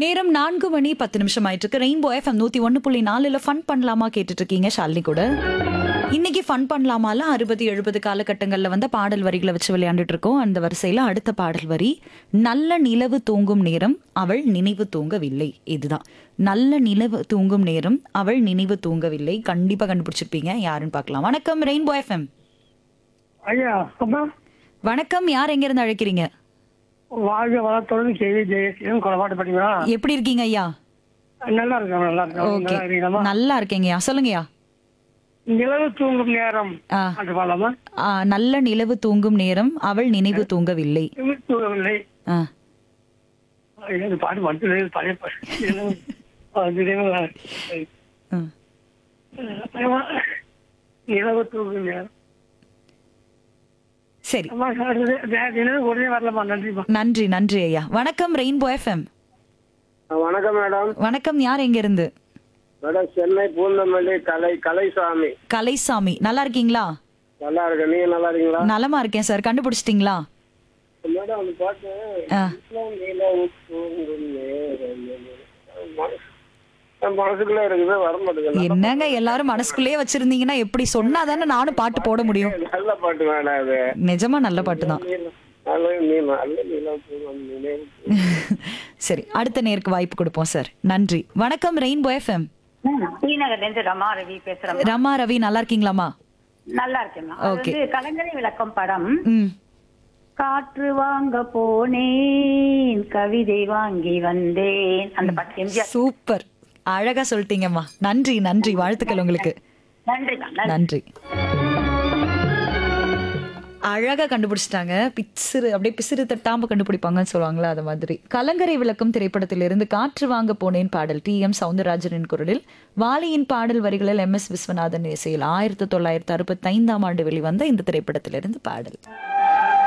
நேரம் நான்கு மணி பத்து நிமிஷம் ஆயிட்டு இருக்கு ரெயின்போ எஃப்எம் நூத்தி ஒன்னு புள்ளி நாலுல ஃபன் பண்ணலாமா கேட்டுட்டு இருக்கீங்க ஷாலினி கூட இன்னைக்கு ஃபன் பண்ணலாமால அறுபது எழுபது காலகட்டங்கள்ல வந்த பாடல் வரிகளை வச்சு விளையாண்டுட்டு இருக்கோம் அந்த வரிசையில அடுத்த பாடல் வரி நல்ல நிலவு தூங்கும் நேரம் அவள் நினைவு தூங்கவில்லை இதுதான் நல்ல நிலவு தூங்கும் நேரம் அவள் நினைவு தூங்கவில்லை கண்டிப்பா கண்டுபிடிச்சிருப்பீங்க யாருன்னு பார்க்கலாம் வணக்கம் ரெயின்போ எஃப்எம் ஐயா அம்மா வணக்கம் யார் எங்க இருந்து அழைக்கிறீங்க வாழ்க வளத்துடன் கேவி ஜெயசீலன் கொலப்பாட்டு படிங்களா எப்படி இருக்கீங்க ஐயா நல்லா இருக்கேன் நல்லா இருக்கேன் ஓகே நல்லா இருக்கீங்களா நல்லா இருக்கேங்கய்யா சொல்லுங்கய்யா நிலவு தூங்கும் நேரம் ஆ அது பாடலாமா ஆ, நல்ல நிலவு தூங்கும் நேரம் அவள் நினைவு தூங்கவில்லை நிலவு தூங்கவில்லை ஆ, ஐயா, இந்த பாட்டு மட்டும் இல்லை, பழைய பாட்டு நிலவு, ஆ, நிலவு, ஆ. ஆ, நிலவு தூங்கும் நேரம் சரி அம்மா சார் நிலவு உடனே வரலாமா நன்றிமா நன்றி நன்றி ஐயா வணக்கம் ரெயின்போ எஃப்எம் வணக்கம் மேடம் வணக்கம் யார் எங்க இருந்து மேடம் சென்னை பூந்தமல்லி கலை கலைசாமி கலைசாமி நல்லா இருக்கீங்களா நல்லா இருக்கேன் நீங்க நல்லா இருக்கீங்களா நலமா இருக்கேன் சார் கண்டுபிடிச்சிட்டீங்களா மேடம் அந்த பாட்டு ஆ, இஸ்லாம் நிலவு தூங்கும் நேரம் மனசு- என் மனசுக்குள்ள இருக்குது வர மாட்டேங்குது என்னங்க எல்லாரும் மனசுக்குள்ளேயே வச்சிருந்தீங்கன்னா எப்படி சொன்னா தானே நானும் பாட்டு போட முடியும் நல்ல பாட்டு வேணாம் அது நிஜமா நல்ல பாட்டு தான் நீல- நல்ல நீ நல்ல நிலவு தூங்கும் நினைவு தூங்கும். சரி அடுத்த நேருக்கு வாய்ப்பு கொடுப்போம் சார் நன்றி வணக்கம் ரெயின்போ எஃப்எம் ஸ்ரீநகர்ல இருந்து ரமா ரவி பேசுறேன் ரமா ரவி நல்லா இருக்கீங்களாமா நல்லா இருக்கேம்மா அது Okay. வந்து கலங்கரை விளக்கம் படம் ம் காற்று வாங்க போனேன் கவிதை வாங்கி வந்தேன் அந்த பாட்டு எம்ஜிஆர் சூப்பர் அழகா சொல்லிட்டீங்கம்மா நன்றி நன்றி வாழ்த்துக்கள் உங்களுக்கு நன்றிம்மா நன்றி நன்றி அழகா கண்டுபிடிச்சிட்டாங்க பிசிறு அப்படியே பிசிறு தட்டாம கண்டுபிடிப்பாங்கன்னு சொல்லுவாங்களா அது மாதிரி கலங்கரை விளக்கம் திரைப்படத்திலிருந்து காற்று வாங்க போனேன் பாடல் டி எம் சவுந்தரராஜனின் குரலில் வாலியின் பாடல் வரிகளில் எம் எஸ் விஸ்வநாதன் இசையில் ஆயிரத்தி தொள்ளாயிரத்தி அறுபத்தி ஐந்தாம் ஆண்டு வெளிவந்த இந்த திரைப்படத்திலிருந்து பாடல்